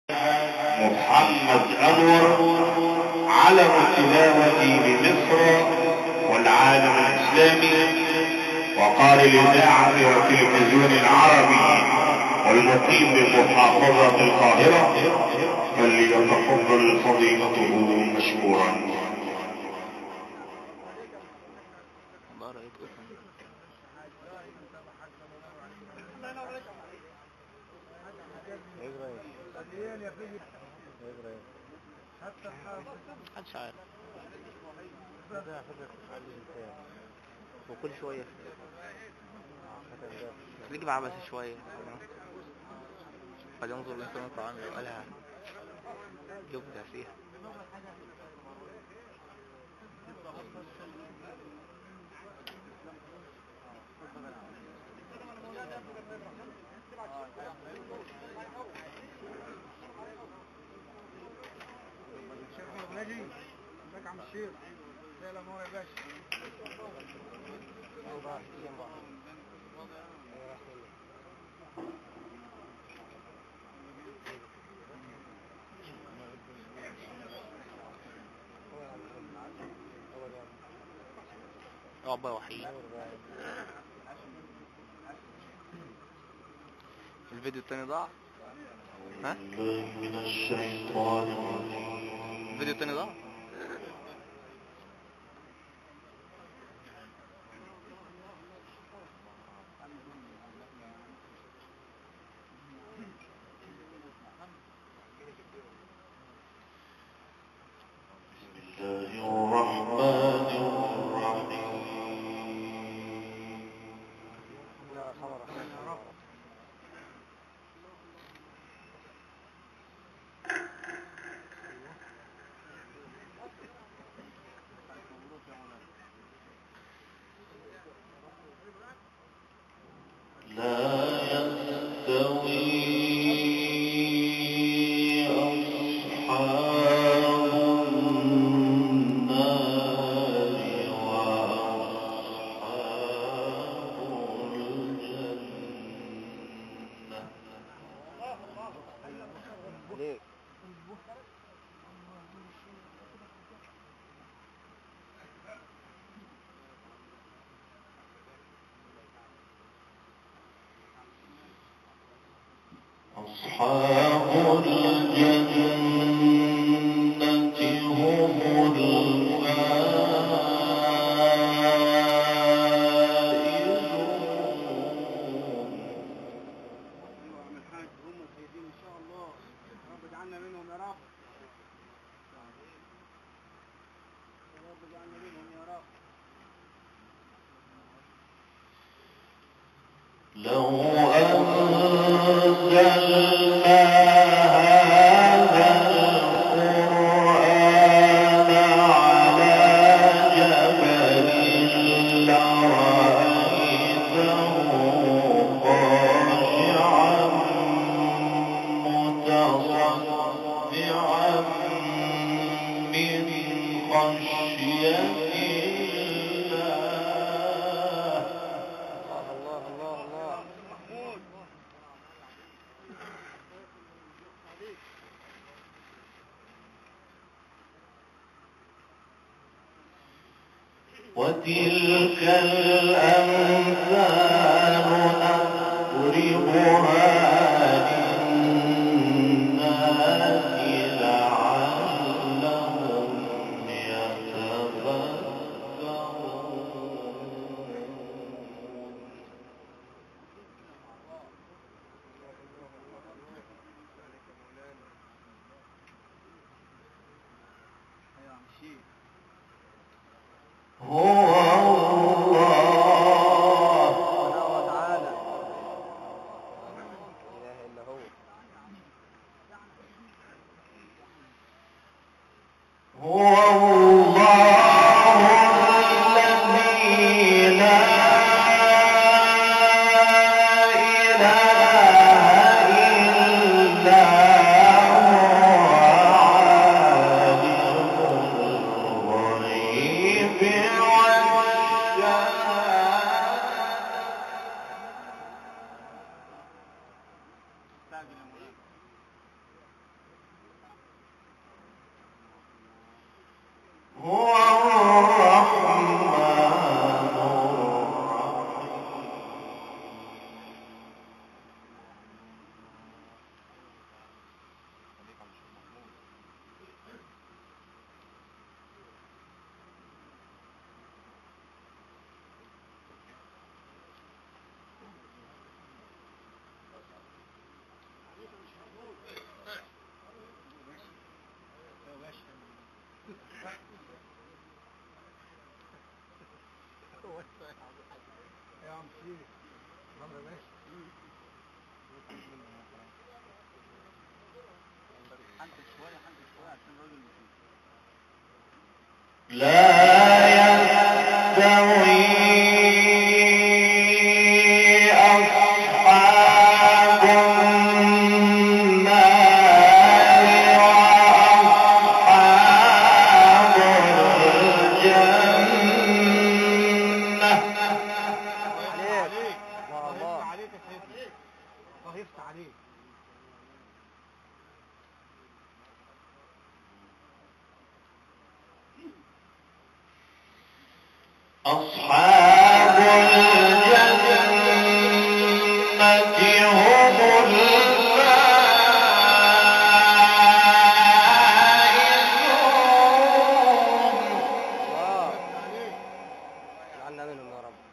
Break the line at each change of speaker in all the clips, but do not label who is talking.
محمد انور علم التلاوة بمصر والعالم الاسلامي وقال الاذاعة والتلفزيون العربي والمقيم بمحافظة القاهرة فليتفضل فضيلته مشكورا
الله رأيك اسم محدش عارف وكل شوية خليك معاه بس شوية قد ينظر الإنسان طعام يقالها يبدع فيها
ناجي ازيك يا عم الشيخ ازي الامور يا باشا
اه بقى وحيد الفيديو التاني ضاع ها
بالله من الشيطان الرجيم
الفيديو التاني ضاع
الله الرحمن الرحيم لا يستوي أصحاب النار وأصحاب الجنة
ليه
أصحاب الجنة هم الفائزون
ايوه يا عم الحاج هم الفايزين ان شاء الله يا رب اجعلنا منهم يا رب يا رب اجعلنا منهم يا رب
لو أنزلنا هذا القرآن على جبل لرأيته خاشعا متصدعا من خشية الله
الله الله الله
محمود
وتلك الأمثال نضربها للناس لعلهم يتفكرون
ايوه يا عم الشيخ
هو الله
وتعالى لا إله إلا هو
هو الله الذي لا إله إلا هو عالم الغيب والشهادة
استعجل يا مولانا
لا يستوي أصحاب النار وأصحاب الجنة
عليك
الله
الله
الله.
يفتح عليك يا سيدي الله يفتح عليك
أصحاب الجنة هم الفائزون
الله
عليك
اجعلنا منهم يا رب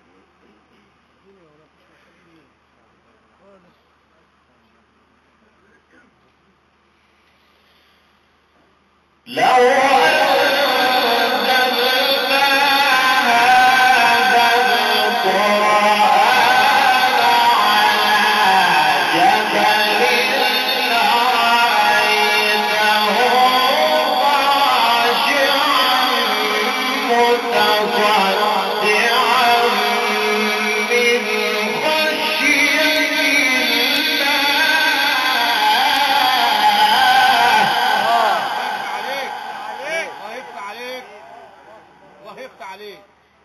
لو أنزلنا هذا القرآن على جبل لرأيته خاشعا متصدعا من خشية الله
عليك عليك الله يفتح عليك الله يفتح عليك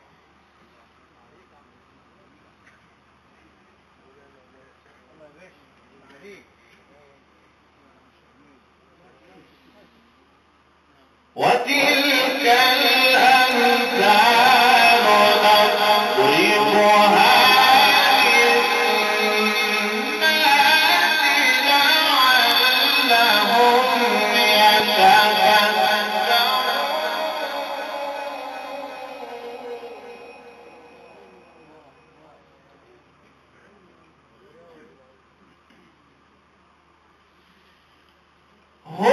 الله يفتح عليك
وتلك الأمثال نضربها للناس لعلهم يتفكرون هو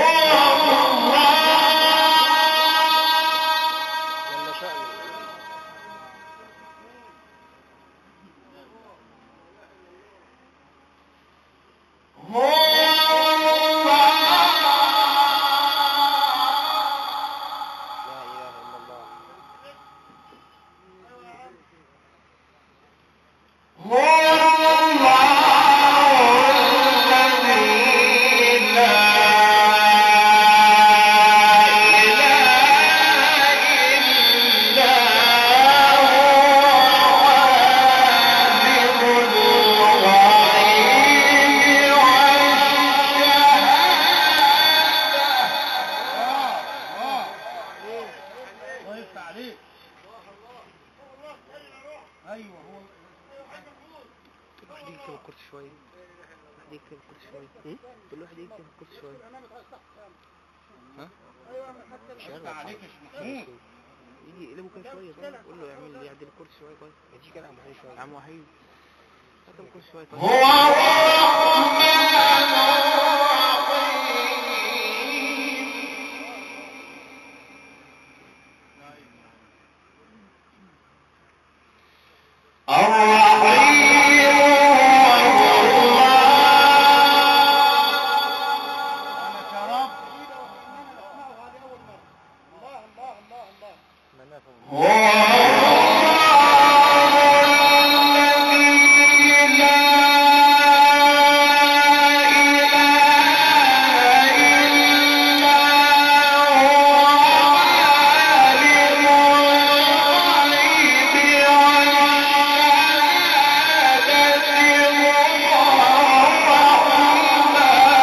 الله
جل شأنه
هو
لا إله إلا الله
هو الله الذي لا إله إلا هو عالم الغيب والشهادة
الله يفتح عليك ايوه هو
كل واحد يكتب الكرسي شوية واحد يكتب الكرسي شوية هم؟ كل واحد يكتب الكرسي شوية ها؟ مش عارف.
يفتح عليك يا شيخ محمود
يجي يقلبه كده شوية طيب قول له يعمل يعدل الكرسي شوية طيب يجي كده عم وحيد شوية عم وحيد هات الكرسي شوية طيب
هو الرحمن الرحيم الرحيم هو الله
سبحانك يا رب
هو الله الذي لا إله إلا هو عالم الغيب والشهادة هو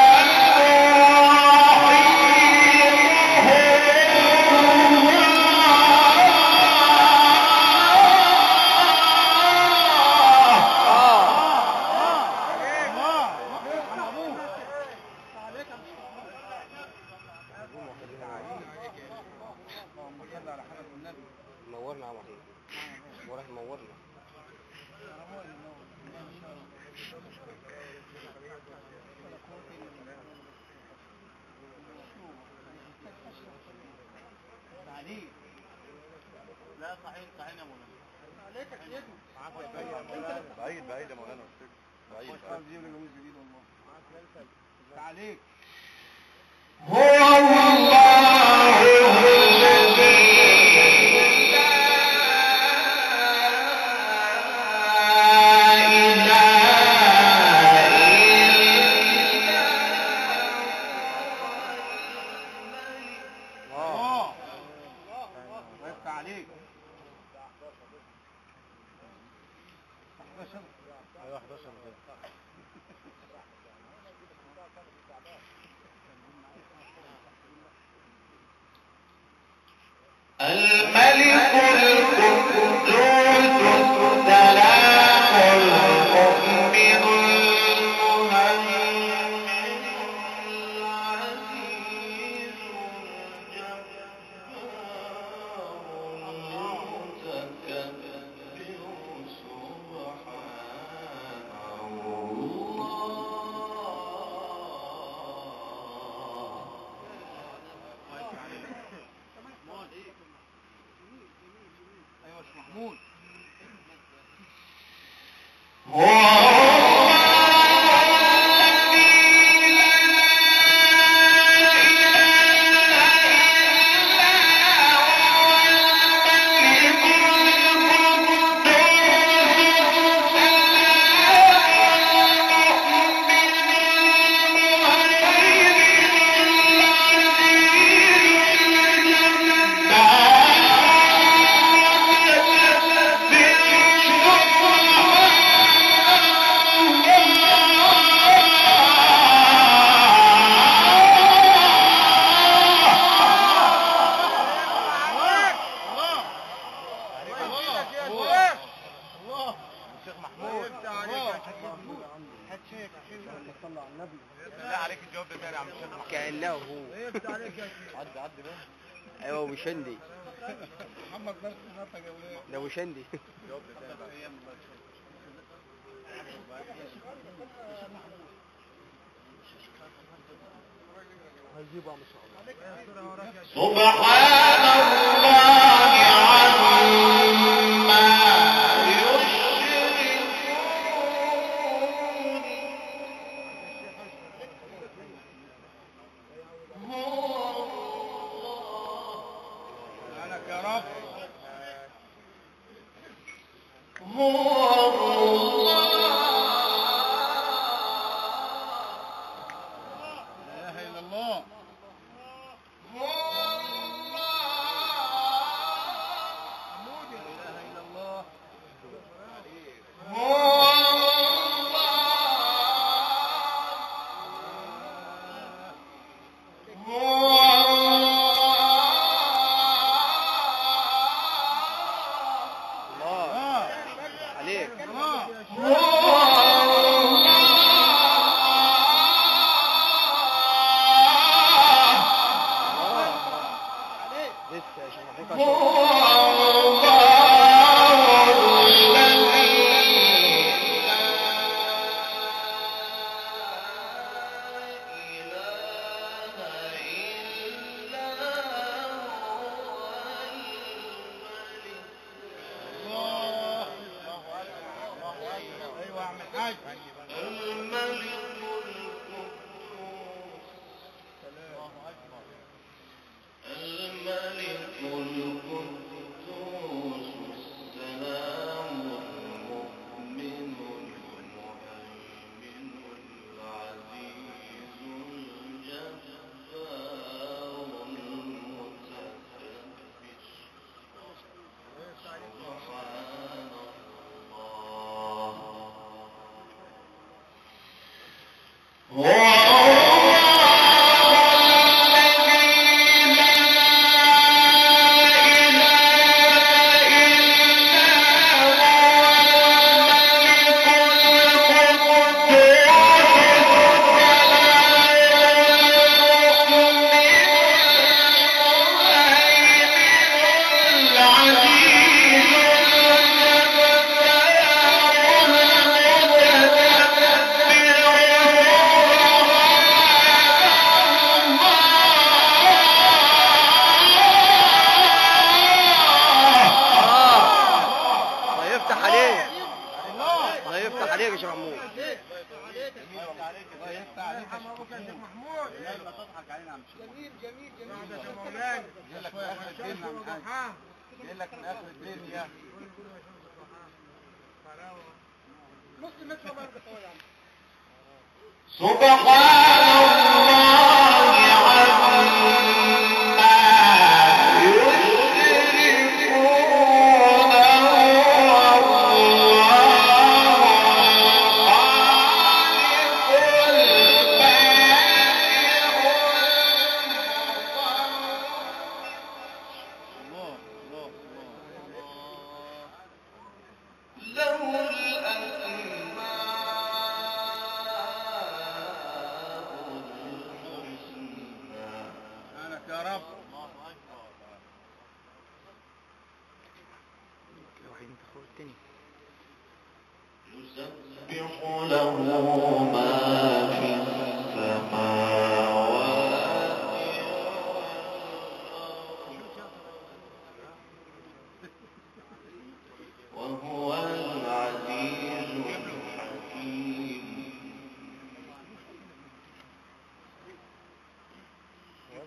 اللهم صل على حضرة النبي
نورنا يا وحيد وراح نورنا
عليك لا صحيح صحيح يا مولانا عليك يا سيدنا
بعيد بعيد يا مولانا بعيد بعيد
جيب لي جوز جديد والله عليك
هو الله الذي
محمود الله الله الله الله
الشيخ محمود
يفتح عليك يا حبيبي هات شيك صلى على النبي
لا عليك الجواب ده تاني يا عم الشيخ محمود
كأنه هو
يفتح عليك يا
عدي عدي بقى
ايوه مش هندي
محمد بس نطق يا ولاد
ده مش هندي
الجواب ده تاني بقى
هجيبها ان شاء الله
سبحان الله عما
سبحانك يا رب لا اله الا الله محمود لا اله الا الله
الله
الله
عليك
الله
لسه يا شيخ محمود
الله الله اكبر ايوه يا عم الحاج
الله يفتح عليك
الله
الله يفتح عليك يا شيخ محمود
الله يفتح عليك يا شيخ محمود لا لا تضحك علينا يا عم جميل جميل جميل يا مولانا جاي لك من اخر الدنيا يا عم حاج جاي لك من اخر الدنيا نص متر ما يا عم
سبحان الله عما يشركون
الله الله الله
له
سبحانك يا رب
لو عايزين تخرج تاني
يسبح له ما في السماوات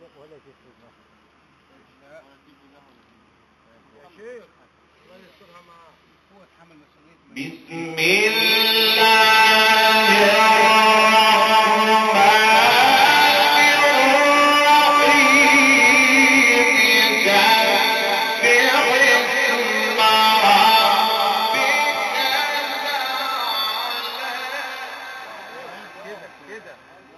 يا شيخ الله يسترها معاه هو اتحمل مسؤولية
بسم الله الرحمن الرحيم سبح اسم ربك
كده كده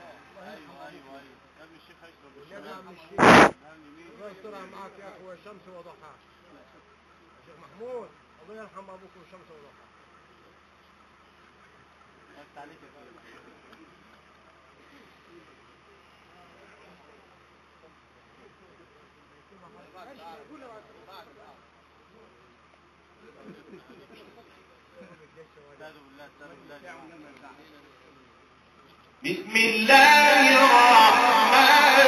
يا عم الشيخ الله يسترها معاك يا اخوة شمس وضحاها شيخ محمود الله يرحم ابوكم شمس وضحاها
بسم الله الرحمن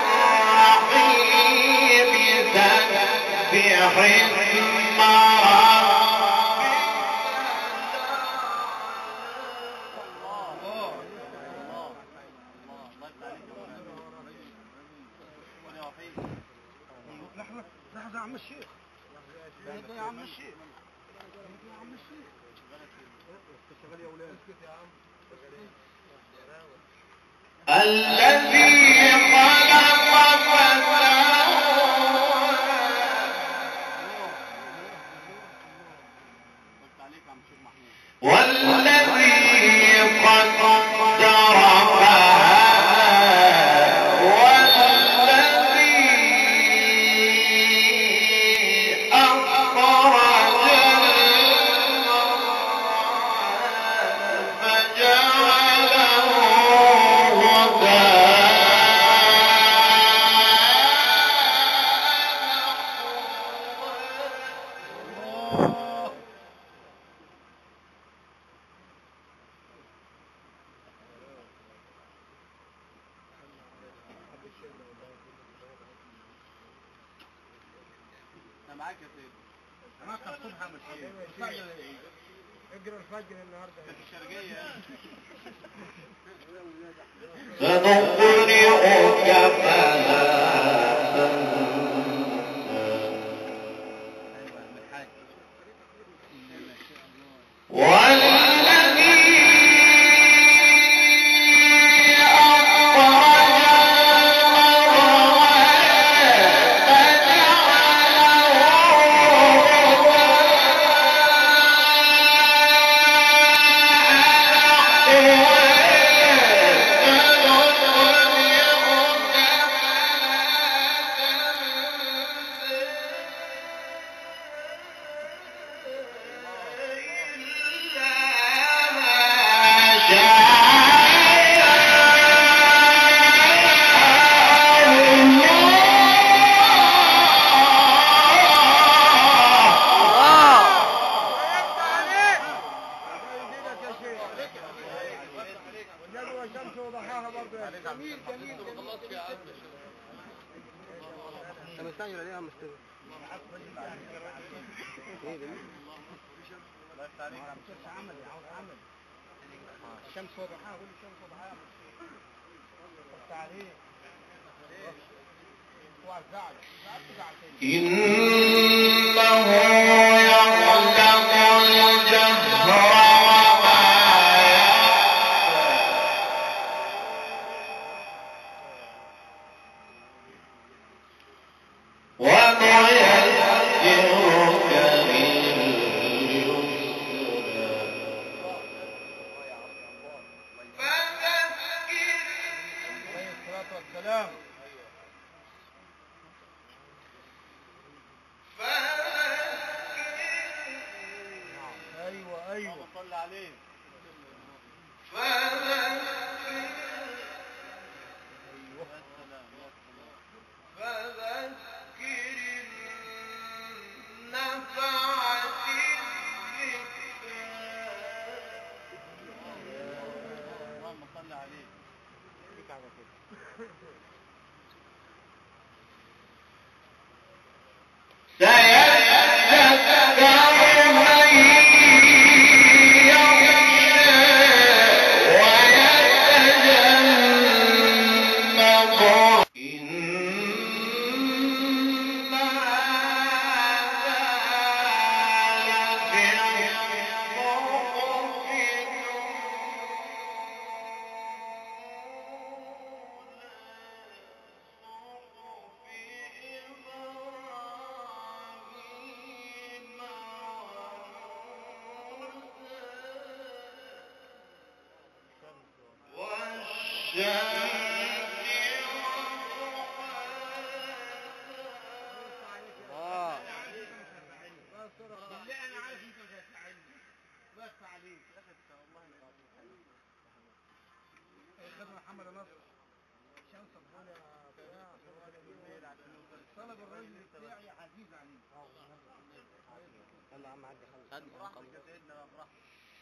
الرحيم سبح اسم
لحظة لحظة يا عم الشيخ لحظة يا عم الشيخ يا عم الشيخ شغال يا ولاد اسكت يا عم
الذي خلق فسوى والذي قدر فهدى والذي أخرج المرعى فجعله غثاء
معاك يا سيدي معاك الصبح يا مشايخ الفجر ايه اجري الفجر النهارده الشرقية
سنقرئك فلا والذي أخرج المرعى
والنبي والشمس وضحاها برضه يا شيخ. جميل جميل جميل
طب استنى ليه يا عم استنى ايه ده
عمل يا عاوز عمل الشمس وضحاها قول الشمس وضحاها بص عليه اوعى تزعل زعلت زعل تاني
إنه يعلم الجهر وما يخفى ونيسرك لليسرى
عليه الصلاة والسلام ايوه ايوه صلي عليه اللهم صل عليه
سيذكر من يخشى ويتجنبها إنها
طلب الرجل بتاعي عزيز عليه
يلا يا عم عدي خلص
هات براحتك يا سيدنا بقى براحتك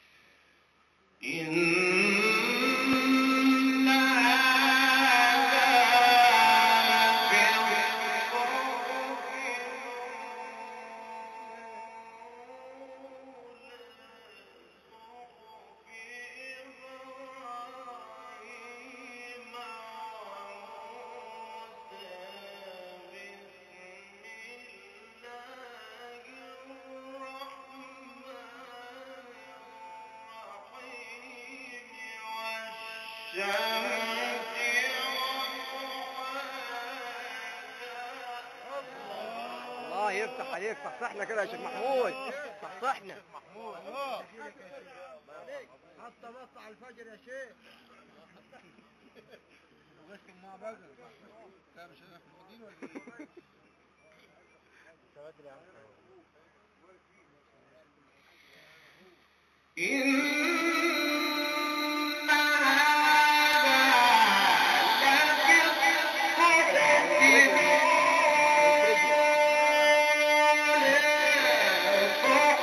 إن هذا
الله يفتح عليك صحصحنا كده يا شيخ محمود صحصحنا
محمود حتى بص على الفجر يا شيخ وغشكم مع بقى لا مش احنا محمودين ولا ايه؟
إن هذا لفي الصحف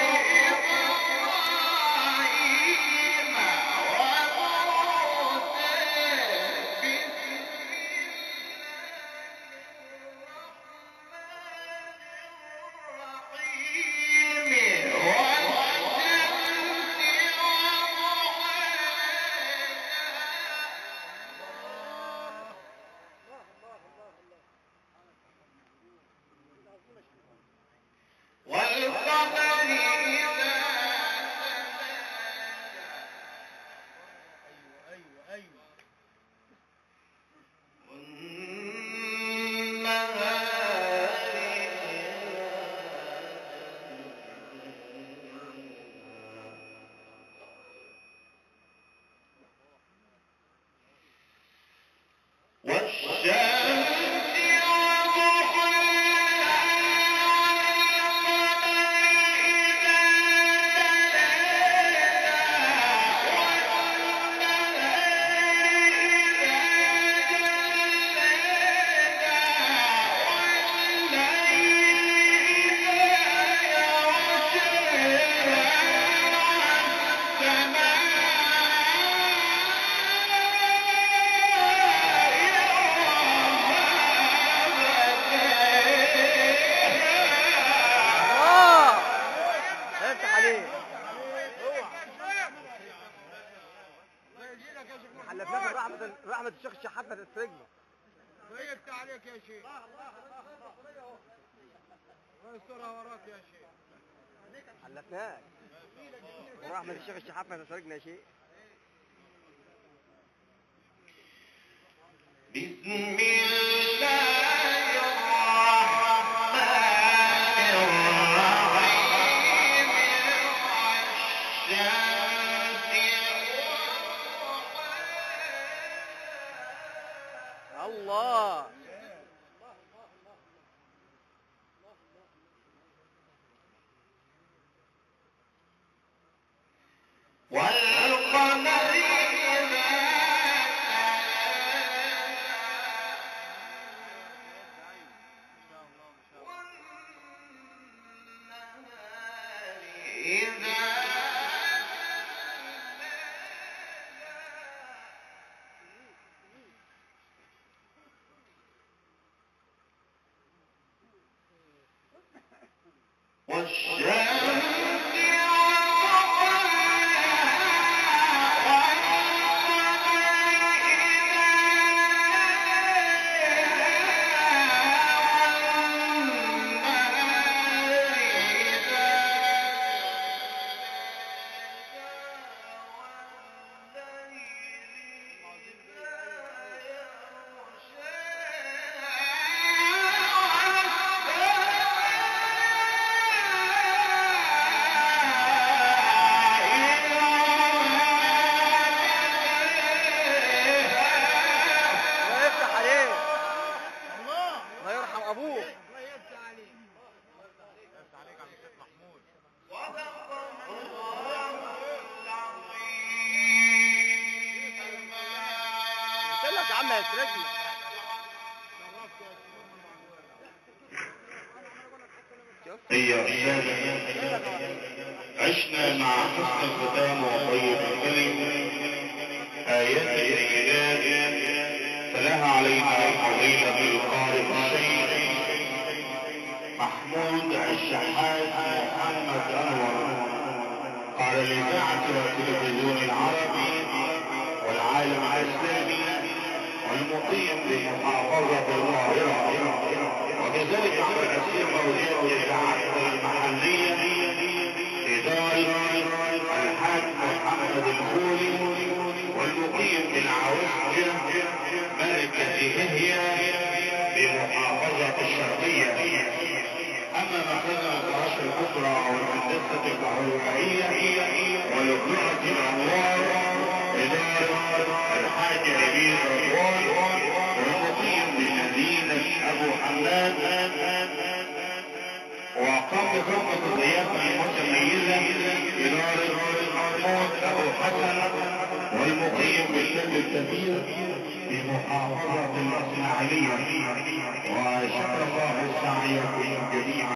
إبراهيم وموسى الرحيم والشمس وضحاها والقمر إذا
ايوه ايوه ايوه
والشمس وضحاها
الله يفتح عليك
ويجيلك يا شيخ
حلفناك رحمة رحمة الشيخ الشحات السجن
ويفتح عليك يا شيخ ويسترها وراك يا شيخ
حلفناك رحمة الشيخ الشحات ما تسرقنا شيء
بسم الله الرحمن الرحيم والشمس وضحاها
الله
والقمر إذا والشمس
الله يفتح عليك
الله
الله يرحم ابوك
الله يفتح عليك يفتح عليك عم الشيخ محمود
قلت لك يا عم يسرقنا
شرفت يا شيخ
أيها السادة عشنا مع حسن الختام وطيب الكلم آيات الإيجاد فلها علينا فضيلة القارئ الشيخ محمود الشحات محمد أنور على الإذاعة والتلفزيون العربي والعالم الإسلامي والمقيم بمحافظة القاهرة وكذلك على الأسير موجود الإذاعات المحلية إدارة الحاج محمد الخولي والمقيم بالعوجة ملكة هي بمحافظة الشرقية أما مخزن الفراش الأخرى أو الهندسة الكهربائية ولجنة الأنوار إدارة الحاج عبيد رضوان والمقيم بمدينة أبو حماد وقام بخدمة الضيافة المتميزة إدارة محمود أبو حسن والمقيم بالسن الكبير في محافظة الإسماعيلية وشرف